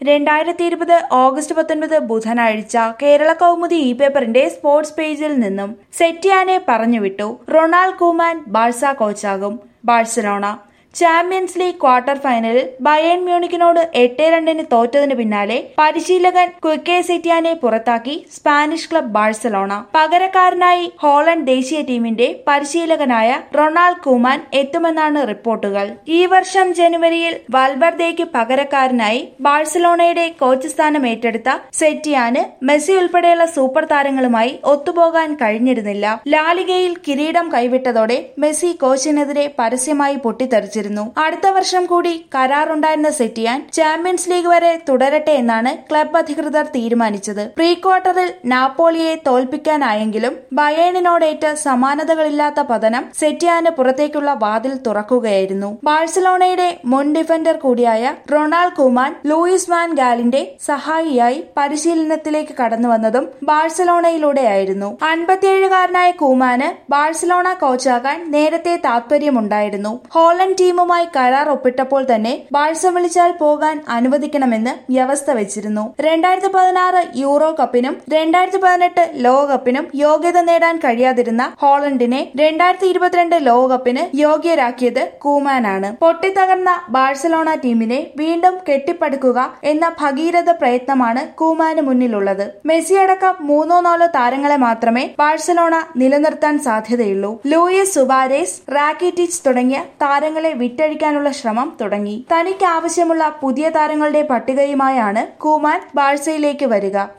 രണ്ടായിരത്തി ഇരുപത് ഓഗസ്റ്റ് പത്തൊൻപത് ബുധനാഴ്ച കേരള കൗമുദി ഇ പേപ്പറിന്റെ സ്പോർട്സ് പേജിൽ നിന്നും സെറ്റിയാനെ പറഞ്ഞുവിട്ടു റൊണാൾഡ് കൂമാൻ ബാഴ്സ കോച്ചാകും ബാഴ്സലോണ ചാമ്പ്യൻസ് ലീഗ് ക്വാർട്ടർ ഫൈനലിൽ ബയേൺ മ്യൂണിക്കിനോട് എട്ട് രണ്ടിന് തോറ്റതിന് പിന്നാലെ പരിശീലകൻ ക്വിക്കെ സെറ്റിയാനെ പുറത്താക്കി സ്പാനിഷ് ക്ലബ് ബാഴ്സലോണ പകരക്കാരനായി ഹോളണ്ട് ദേശീയ ടീമിന്റെ പരിശീലകനായ റൊണാൾഡ് കൂമാൻ എത്തുമെന്നാണ് റിപ്പോർട്ടുകൾ ഈ വർഷം ജനുവരിയിൽ വാൽബർദേക്ക് പകരക്കാരനായി ബാഴ്സലോണയുടെ കോച്ച് സ്ഥാനം ഏറ്റെടുത്ത സെറ്റിയാന് മെസ്സി ഉൾപ്പെടെയുള്ള സൂപ്പർ താരങ്ങളുമായി ഒത്തുപോകാൻ കഴിഞ്ഞിരുന്നില്ല ലാലിഗയിൽ കിരീടം കൈവിട്ടതോടെ മെസ്സി കോച്ചിനെതിരെ പരസ്യമായി പൊട്ടിത്തെറിച്ചിരുന്നു അടുത്ത വർഷം കൂടി കരാറുണ്ടായിരുന്ന സെറ്റിയാൻ ചാമ്പ്യൻസ് ലീഗ് വരെ തുടരട്ടെ എന്നാണ് ക്ലബ് അധികൃതർ തീരുമാനിച്ചത് പ്രീ ക്വാർട്ടറിൽ നാപ്പോളിയെ തോൽപ്പിക്കാനായെങ്കിലും ബയേണിനോടേറ്റ് സമാനതകളില്ലാത്ത പതനം സെറ്റിയാന് പുറത്തേക്കുള്ള വാതിൽ തുറക്കുകയായിരുന്നു ബാഴ്സലോണയുടെ മുൻ ഡിഫൻഡർ കൂടിയായ റൊണാൾഡ് കുമാൻ ലൂയിസ് വാൻ ഗാലിന്റെ സഹായിയായി പരിശീലനത്തിലേക്ക് കടന്നുവന്നതും ബാഴ്സലോണയിലൂടെയായിരുന്നു അൻപത്തിയേഴുകാരനായ കൂമാന് ബാഴ്സലോണ കോച്ചാകാൻ നേരത്തെ താത്പര്യമുണ്ടായിരുന്നു ഹോളണ്ട് ടീമുമായി കരാർ ഒപ്പിട്ടപ്പോൾ തന്നെ ബാഴ്സ വിളിച്ചാൽ പോകാൻ അനുവദിക്കണമെന്ന് വ്യവസ്ഥ വെച്ചിരുന്നു രണ്ടായിരത്തി പതിനാറ് യൂറോ കപ്പിനും രണ്ടായിരത്തി പതിനെട്ട് ലോകകപ്പിനും യോഗ്യത നേടാൻ കഴിയാതിരുന്ന ഹോളണ്ടിനെ രണ്ടായിരത്തി ഇരുപത്തിരണ്ട് ലോകകപ്പിന് യോഗ്യരാക്കിയത് കൂമാനാണ് പൊട്ടിത്തകർന്ന ബാഴ്സലോണ ടീമിനെ വീണ്ടും കെട്ടിപ്പടുക്കുക എന്ന ഭഗീരഥ പ്രയത്നമാണ് കൂമാന് മുന്നിലുള്ളത് മെസ്സി അടക്കം മൂന്നോ നാലോ താരങ്ങളെ മാത്രമേ ബാഴ്സലോണ നിലനിർത്താൻ സാധ്യതയുള്ളൂ ലൂയിസ് സുബാരേസ് റാക്കിറ്റിച്ച് തുടങ്ങിയ താരങ്ങളെ വിറ്റഴിക്കാനുള്ള ശ്രമം തുടങ്ങി തനിക്ക് ആവശ്യമുള്ള പുതിയ താരങ്ങളുടെ പട്ടികയുമായാണ് കൂമാൻ ബാഴ്സയിലേക്ക് വരിക